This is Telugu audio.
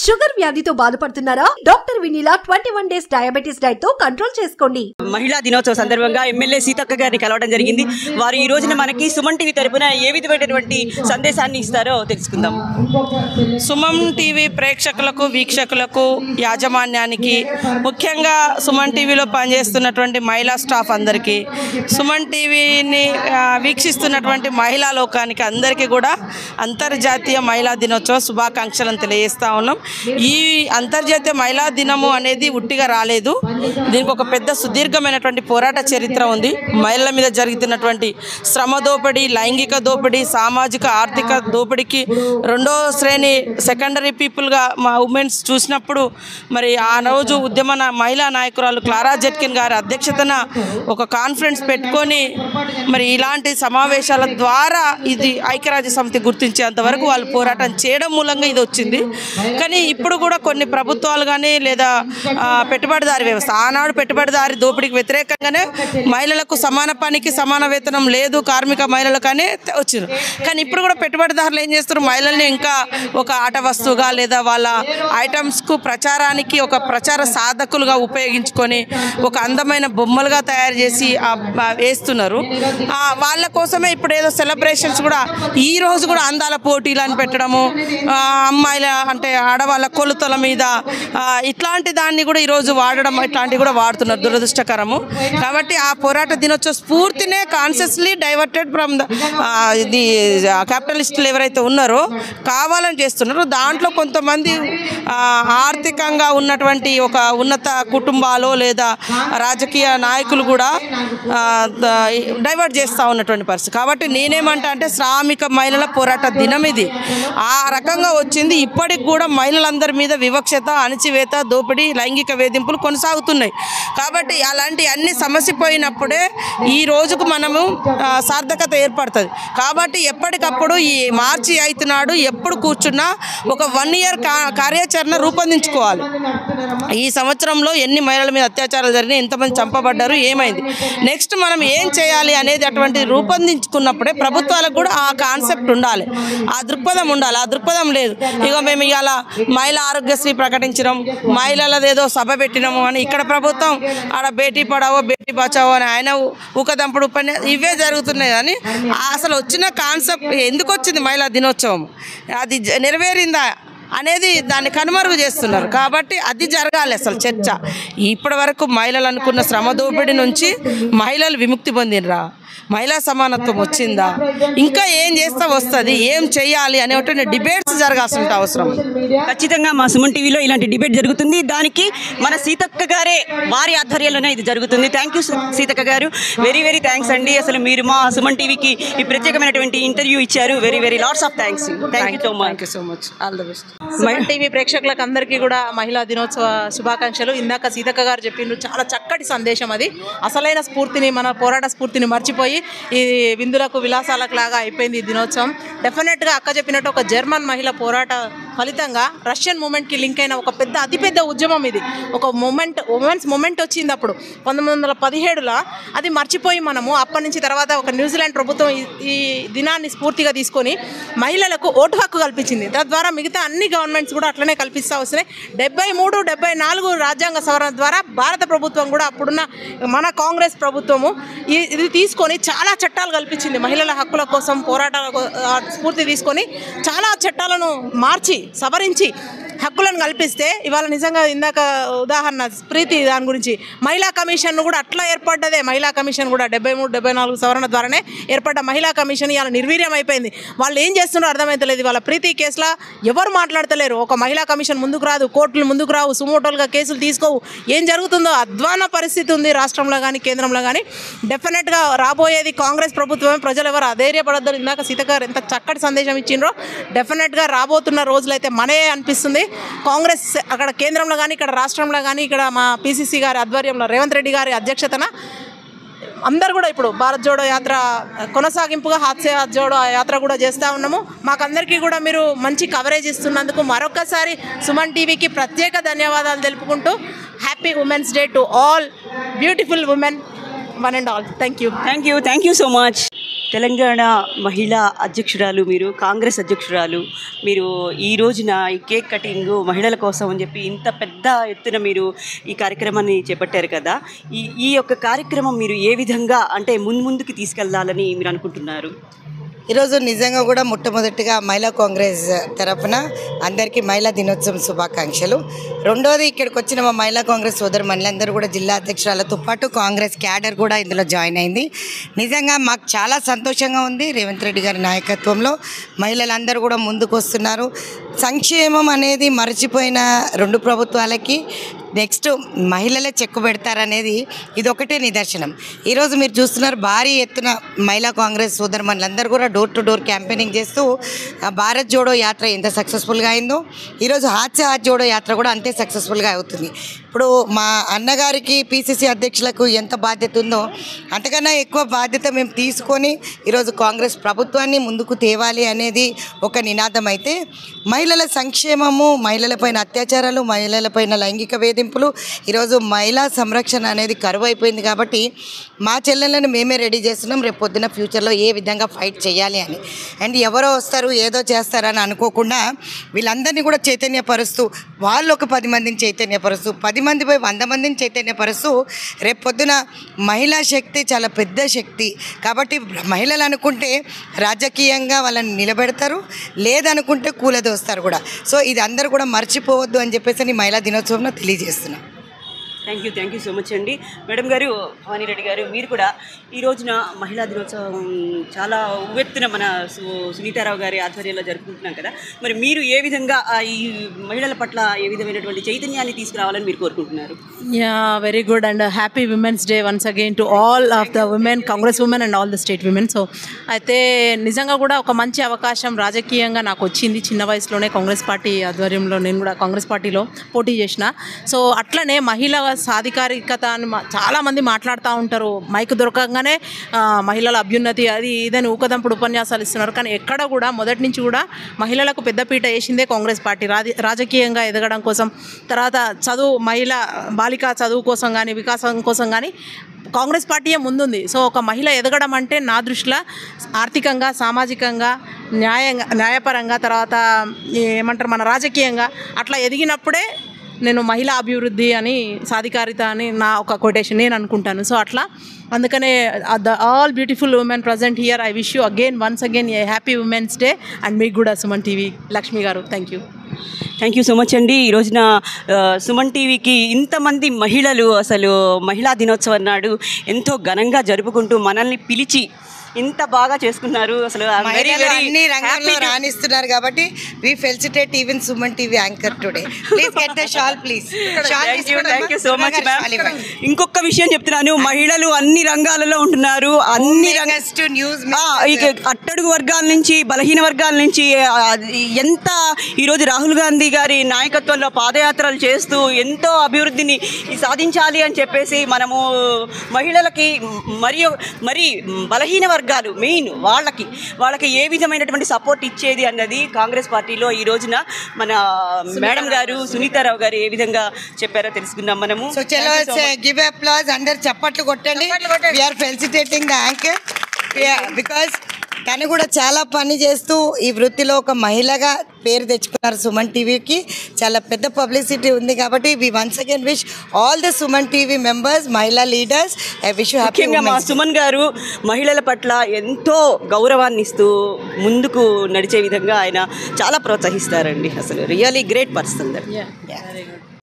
షుగర్ వ్యాధితో బాధపడుతున్నారా doctor Vineela twenty one days diabetes diet తో కంట్రోల్ చేసుకోండి మహిళా దినోత్సవ సందర్భంగా ఎమ్మెల్యే సీతక్క గారిని కలవడం జరిగింది వారు ఈ రోజున మనకి సుమన్ టీవీ తరపున ఏ విధమైనటువంటి సందేశాన్ని ఇస్తారో తెలుసుకుందాం సుమన్ టీవీ ప్రేక్షకులకు వీక్షకులకు యాజమాన్యానికి ముఖ్యంగా సుమన్ టీవీలో పనిచేస్తున్నటువంటి మహిళా స్టాఫ్ అందరికీ సుమన్ టీవీని ఆ, వీక్షిస్తున్నటువంటి మహిళా లోకానికి అందరికీ కూడా అంతర్జాతీయ మహిళా దినోత్సవ శుభాకాంక్షలను తెలియజేస్తా ఉన్నాం ఈ అంతర్జాతీయ మహిళా దినము అనేది ఉట్టిగా రాలేదు దీనికి ఒక పెద్ద సుదీర్ఘమైనటువంటి పోరాట చరిత్ర ఉంది మహిళల మీద జరుగుతున్నటువంటి శ్రమ దోపిడీ లైంగిక దోపిడీ సామాజిక ఆర్థిక దోపిడీకి రెండో శ్రేణి సెకండరీ పీపుల్గా మా ఉమెన్స్ చూసినప్పుడు మరి ఆ రోజు ఉద్యమ నా- మహిళా నాయకురాలు క్లారా జెట్కిన్ గారి అధ్యక్షతన ఒక కాన్ఫరెన్స్ పెట్టుకొని మరి ఇలాంటి సమావేశాల ద్వారా ఇది ఐక్యరాజ్య సమితి గుర్తించేంత వరకు వాళ్ళు పోరాటం చేయడం మూలంగా ఇది వచ్చింది కానీ ఇప్పుడు కూడా కొన్ని ప్రభుత్వాలు కానీ లేదా ఆ, పెట్టుబడిదారి వ్యవస్థ ఆనాడు పెట్టుబడిదారి దోపిడీకి వ్యతిరేకంగానే మహిళలకు సమాన పనికి సమాన వేతనం లేదు కార్మిక మహిళలకనే వచ్చారు కానీ ఇప్పుడు కూడా పెట్టుబడిదారులు ఏం చేస్తారు మహిళల్ని ఇంకా ఒక ఆట వస్తువుగా లేదా వాళ్ళ ఐటమ్స్కు ప్రచారానికి ఒక ప్రచార సాధకులుగా ఉపయోగించుకొని ఒక అందమైన బొమ్మలుగా తయారు చేసి ఆ, ఆ, వేస్తున్నారు ఆ, వాళ్ళ కోసమే ఇప్పుడు ఏదో సెలబ్రేషన్స్ కూడా ఈ రోజు కూడా అందాల పోటీలు అని పెట్టడము ఆ, అమ్మాయిల అంటే ఆడవాళ్ళ కొలుతల మీద ఆ, ఇట్లాంటి దాన్ని కూడా ఈరోజు వాడడం ఇట్లాంటివి కూడా వాడుతున్నారు దురదృష్టకరము కాబట్టి ఆ పోరాట దినోత్సవ స్ఫూర్తినే కాన్షియస్లీ డైవర్టెడ్ ఫ్రమ్ ద ఇది క్యాపిటలిస్టులు ఎవరైతే ఉన్నారో కావాలని చేస్తున్నారో దాంట్లో కొంతమంది ఆ, ఆర్థికంగా ఉన్నటువంటి ఒక ఉన్నత కుటుంబాలు లేదా రాజకీయ నాయకులు కూడా ఆ, ద- డైవర్ట్ చేస్తూ ఉన్నటువంటి పరిస్థితి కాబట్టి నేనేమంటా అంటే శ్రామిక మహిళల పోరాట దినం ఇది ఆ రకంగా వచ్చింది ఇప్పటికి కూడా మహిళలందరి మీద వివక్షత అణచివేత దోపిడీ లైంగిక వేధింపులు కొనసాగుతున్నాయి కాబట్టి అలాంటి అన్ని సమసిపోయినప్పుడే ఈ రోజుకు మనము ఆ, సార్థకత ఏర్పడుతుంది కాబట్టి ఎప్పటికప్పుడు ఈ మార్చి ఐదు నాడు ఎప్పుడు కూర్చున్నా ఒక వన్ ఇయర్ కార్యాచరణ రూపొందించుకోవాలి ఈ సంవత్సరంలో ఎన్ని మహిళల మీద అత్యాచారాలు జరిగినాయి ఎంతమంది చంపబడ్డారు ఏమైంది నెక్స్ట్ మనం ఏం చేయాలి అనేది అటువంటి రూపొందించుకున్నప్పుడే ప్రభుత్వాలకు కూడా ఆ కాన్సెప్ట్ ఉండాలి ఆ దృక్పథం ఉండాలి ఆ దృక్పథం లేదు ఇక మేము ఇవాళ మహిళా ఆరోగ్యశ్రీ ప్రకటించడం మహిళలది ఏదో సభ పెట్టినాము అని ఇక్కడ ప్రభుత్వం ఆడ బేటీ పడావో బేటీ బచావో అని ఆయన ఊకదంపుడు ఉపన్యాసం ఇవే జరుగుతున్నాయి కానీ అసలు వచ్చిన కాన్సెప్ట్ ఎందుకు వచ్చింది మహిళా దినోత్సవం అది జ- నెరవేరిందా అనేది దాన్ని కనుమరుగు చేస్తున్నారు కాబట్టి అది జరగాలి అసలు చర్చ ఇప్పటి వరకు మహిళలు అనుకున్న శ్రమ దోపిడీ నుంచి మహిళలు విముక్తి పొందినరా మహిళా సమానత్వం వచ్చిందా ఇంకా ఏం చేస్తే వస్తుంది ఏం చేయాలి అనేటువంటి డిబేట్స్ జరగాల్సిన అవసరం ఉంది. ఖచ్చితంగా మా సుమన్ టీవీలో ఇలాంటి డిబేట్ జరుగుతుంది దానికి మన సీతక్క గారే వారి ఆధ్వర్యంలోనే ఇది జరుగుతుంది థ్యాంక్ యూ సీతక్క గారు వెరీ వెరీ థ్యాంక్స్ అండి అసలు మీరు మా సుమన్ టీవీకి ఈ ప్రత్యేకమైనటువంటి ఇంటర్వ్యూ ఇచ్చారు very very lots of thanks thank you so much thank you so much all the best Suman TV ప్రేక్షకులకు అందరికీ కూడా మహిళా దినోత్సవ శుభాకాంక్షలు ఇందాక సీతక్క గారు చెప్పిండ్రు చాలా చక్కటి సందేశం అది అసలైన స్ఫూర్తిని మన పోరాట స్ఫూర్తిని మర్చిపోయి ఈ విందులకు విలాసాలకు లాగా అయిపోయింది ఈ దినోత్సవం డెఫినెట్గా అక్క చెప్పినట్టు ఒక జర్మన్ మహిళ పోరాట ఫలితంగా రష్యన్ మూమెంట్కి లింక్ అయిన ఒక పెద్ద అతిపెద్ద ఉద్యమం ఇది ఒక మూమెంట్ ఉమెన్స్ మూమెంట్ వచ్చింది అప్పుడు పంతొమ్మిది వందల పదిహేడులో అది మర్చిపోయి మనము అప్పటి నుంచి తర్వాత ఒక న్యూజిలాండ్ ప్రభుత్వం ఈ- ఈ దినాన్ని స్ఫూర్తిగా తీసుకొని మహిళలకు ఓటు హక్కు కల్పించింది తద్వారా మిగతా అన్ని గవర్నమెంట్స్ కూడా అట్లనే కల్పిస్తూ వస్తున్నాయి డెబ్బై మూడు డెబ్బై నాలుగు రాజ్యాంగ సవరణ ద్వారా భారత ప్రభుత్వం కూడా అప్పుడున్న మన కాంగ్రెస్ ప్రభుత్వము ఈ- ఇది తీసుకొని చాలా చట్టాలు కల్పించింది మహిళల హక్కుల కోసం పోరాటాల కో- ఆ స్ఫూర్తి తీసుకొని చాలా చట్టాలను మార్చి సవరించి హక్కులను కల్పిస్తే ఇవాళ నిజంగా ఇందాక ఉదాహరణ ప్రీతి దాని గురించి మహిళా కమిషన్ కూడా అట్లా ఏర్పడ్డదే మహిళా కమిషన్ కూడా డెబ్బై మూడు డెబ్బై నాలుగు సవరణ ద్వారానే ఏర్పడ్డ మహిళా కమిషన్ ఇవాళ నిర్వీర్యం అయిపోయింది వాళ్ళు ఏం చేస్తున్నారో అర్థమైతలేదు వాళ్ళ ప్రీతి కేసులో ఎవరు మాట్లాడతలేరు ఒక మహిళా కమిషన్ ముందుకు రాదు కోర్టులు ముందుకు రావు సుమోటోలుగా కేసులు తీసుకోవు ఏం జరుగుతుందో అధ్వాన పరిస్థితి ఉంది రాష్ట్రంలో కానీ కేంద్రంలో కానీ డెఫినెట్గా రాబోయేది కాంగ్రెస్ ప్రభుత్వమే ప్రజలు ఎవరు అధైర్యపడద్దు ఇందాక సీత గారు ఎంత చక్కటి సందేశం ఇచ్చిండ్రో డెఫినెట్గా రాబోతున్న రోజులైతే మనే అనిపిస్తుంది కాంగ్రెస్ అక్కడ కేంద్రంలో కానీ ఇక్కడ రాష్ట్రంలో కానీ ఇక్కడ మా పీసీసీ గారి ఆధ్వర్యంలో రేవంత్ రెడ్డి గారి అధ్యక్షతన అందరు కూడా ఇప్పుడు భారత్ జోడో యాత్ర కొనసాగింపుగా హాస్య జోడో యాత్ర కూడా చేస్తూ ఉన్నాము మాకందరికీ కూడా మీరు మంచి కవరేజ్ ఇస్తున్నందుకు మరొకసారి సుమన్ టీవీకి ప్రత్యేక ధన్యవాదాలు తెలుపుకుంటూ happy women's day to all beautiful women one and all thank you thank you thank you so much Telangana మహిళా అధ్యక్షురాలు మీరు కాంగ్రెస్ అధ్యక్షురాలు మీరు ఈ రోజున ఈ కేక్ కటింగ్ మహిళల కోసం అని చెప్పి ఇంత పెద్ద ఎత్తున మీరు ఈ కార్యక్రమాన్ని చేపట్టారు కదా ఈ ఈ యొక్క కార్యక్రమం మీరు ఏ విధంగా అంటే ముందు ముందుకు తీసుకెళ్లాలని మీరు అనుకుంటున్నారు ఈరోజు నిజంగా కూడా మొట్టమొదటిగా మహిళా కాంగ్రెస్ తరఫున అందరికీ మహిళా దినోత్సవం శుభాకాంక్షలు రెండోది ఇక్కడికి వచ్చిన మా మహిళా కాంగ్రెస్ సోదరు మహిళలందరూ కూడా జిల్లా అధ్యక్షురాలతో పాటు కాంగ్రెస్ క్యాడర్ కూడా ఇందులో జాయిన్ అయింది నిజంగా మాకు చాలా సంతోషంగా ఉంది రేవంత్ రెడ్డి గారి నాయకత్వంలో మహిళలందరూ కూడా ముందుకు వస్తున్నారు సంక్షేమం అనేది మర్చిపోయిన రెండు ప్రభుత్వాలకి నెక్స్ట్ మహిళలే చెక్కు పెడతారనేది ఇది ఒకటే నిదర్శనం ఈరోజు మీరు చూస్తున్నారు భారీ ఎత్తున మహిళా కాంగ్రెస్ సోదరుమణులందరూ కూడా డోర్ టు డోర్ క్యాంపెయినింగ్ చేస్తూ ఆ భారత్ జోడో యాత్ర ఎంత సక్సెస్ఫుల్గా అయిందో ఈరోజు హాత్య హాత్ జోడో యాత్ర కూడా అంతే సక్సెస్ఫుల్గా అవుతుంది ఇప్పుడు మా అన్నగారికి పిసిసి అధ్యక్షులకు ఎంత బాధ్యత ఉందో అంతకన్నా ఎక్కువ బాధ్యత మేము తీసుకొని ఈరోజు కాంగ్రెస్ ప్రభుత్వాన్ని ముందుకు తేవాలి అనేది ఒక నినాదం అయితే మహిళల సంక్షేమము మహిళలపైన అత్యాచారాలు మహిళలపైన లైంగిక వేధింపులు ఈరోజు మహిళా సంరక్షణ అనేది కరువు అయిపోయింది కాబట్టి మా చెల్లెలను మేమే రెడీ చేస్తున్నాం రేపు పొద్దున ఫ్యూచర్లో ఏ విధంగా ఫైట్ చేయాలి అని అండ్ ఎవరో వస్తారు ఏదో చేస్తారని అనుకోకుండా వీళ్ళందరినీ కూడా చైతన్యపరుస్తూ వాళ్ళు ఒక పది మందిని చైతన్యపరుస్తూ పది మంది పోయి వంద మందిని చైతన్యపరుస్తూ రేపు పొద్దున మహిళా శక్తి చాలా పెద్ద శక్తి కాబట్టి మహిళలు అనుకుంటే రాజకీయంగా వాళ్ళని నిలబెడతారు లేదనుకుంటే కూలదోస్తారు కూడా సో ఇది అందరూ కూడా మర్చిపోవద్దు అని చెప్పేసి నేను మహిళా దినోత్సవంలో తెలియజేస్తున్నాను thank you thank you so much అండి మేడం గారు భవానీ రెడ్డి గారు మీరు కూడా ఈ రోజున మహిళా దినోత్సవం చాలా ఉవ్వెత్తున మన సు సునీతారావు గారి ఆధ్వర్యంలో జరుపుకుంటున్నాం కదా మరి మీరు ఏ విధంగా ఆ, ఈ మహిళల పట్ల ఏ విధమైనటువంటి చైతన్యాన్ని తీసుకురావాలని మీరు కోరుకుంటున్నారు yeah very good and happy women's day once again to all of the women Congress women and all the state women so అయితే నిజంగా కూడా ఒక మంచి అవకాశం రాజకీయంగా నాకు వచ్చింది చిన్న వయసులోనే కాంగ్రెస్ పార్టీ ఆధ్వర్యంలో నేను కూడా కాంగ్రెస్ పార్టీలో పోటీ చేసిన సో అట్లనే మహిళా సాధికారికత అని మా- చాలామంది మాట్లాడుతూ ఉంటారు మైక్ దొరకగానే ఆ, మహిళల అభ్యున్నతి అది ఇదని ఊకదంపుడు ఉపన్యాసాలు ఇస్తున్నారు కానీ ఎక్కడ కూడా మొదటి నుంచి కూడా మహిళలకు పెద్దపీట వేసిందే కాంగ్రెస్ పార్టీ రాజ రాజకీయంగా ఎదగడం కోసం తర్వాత చదువు మహిళ బాలిక చదువు కోసం కానీ వికాసం కోసం కానీ కాంగ్రెస్ పార్టీయే ముందుంది సో ఒక మహిళ ఎదగడం అంటే నా దృష్టిలో ఆర్థికంగా సామాజికంగా న్యాయంగా న్యాయపరంగా తర్వాత ఏమంటారు మన రాజకీయంగా అట్లా ఎదిగినప్పుడే నేను మహిళా అభివృద్ధి అని సాధికారిత అని నా ఒక కొటేషన్ నేను అనుకుంటాను సో అట్లా అందుకనే the all beautiful women present here I wish you again once again a happy women's day and మీకు కూడా సుమన్ టీవీ లక్ష్మి గారు thank you thank you so much అండి ఈ రోజున ఆ, సుమన్ టీవీకి ఇంతమంది మహిళలు అసలు మహిళా దినోత్సవం నాడు ఎంతో ఘనంగా జరుపుకుంటూ మనల్ని పిలిచి ఇంత బాగా చేసుకున్నారు అసలు I'm very, మహిళలు very అన్ని రంగంలో happy to- రాణిస్తున్నారు కాబట్టి we felicitate even Suman TV anchor today please get the shawl please thank you thank you so much ma'am ఇంకొక విషయం చెప్తున్నాను మహిళలు అన్ని రంగాలలో ఉంటున్నారు అన్ని రంగ న్యూస్ ఆ, ఇక అట్టడుగు వర్గాల నుంచి బలహీన వర్గాల నుంచి ఆ, ఎంత ఈరోజు రాహుల్ గాంధీ గారి నాయకత్వంలో పాదయాత్రలు చేస్తూ ఎంతో అభివృద్ధిని సాధించాలి అని చెప్పేసి మనము మహిళలకి మరి మరి బలహీన వర్గాలు మెయిన్ వాళ్ళకి వాళ్ళకి ఏ విధమైనటువంటి సపోర్ట్ ఇచ్చేది అన్నది కాంగ్రెస్ పార్టీలో ఈ రోజున మన మేడం గారు సునీతారావు గారు ఏ విధంగా చెప్పారో తెలుసుకుందాం మనము సో చలో గివ్ అప్లాజ్ అందరు చప్పట్లు కొట్టండి we are felicitating the anchor because తను కూడా చాలా పని చేస్తూ ఈ వృత్తిలో ఒక మహిళగా పేరు తెచ్చుకున్నారు సుమన్ టీవీకి చాలా పెద్ద పబ్లిసిటీ ఉంది కాబట్టి we once again wish all the Suman TV members మహిళా లీడర్స్ ఐ విష్ హ్యాపీ ముఖ్యంగా మా సుమన్ గారు మహిళల పట్ల ఎంతో గౌరవాన్ని ఇస్తూ ముందుకు నడిచే విధంగా ఆయన చాలా ప్రోత్సహిస్తారండి అసలు really great person very good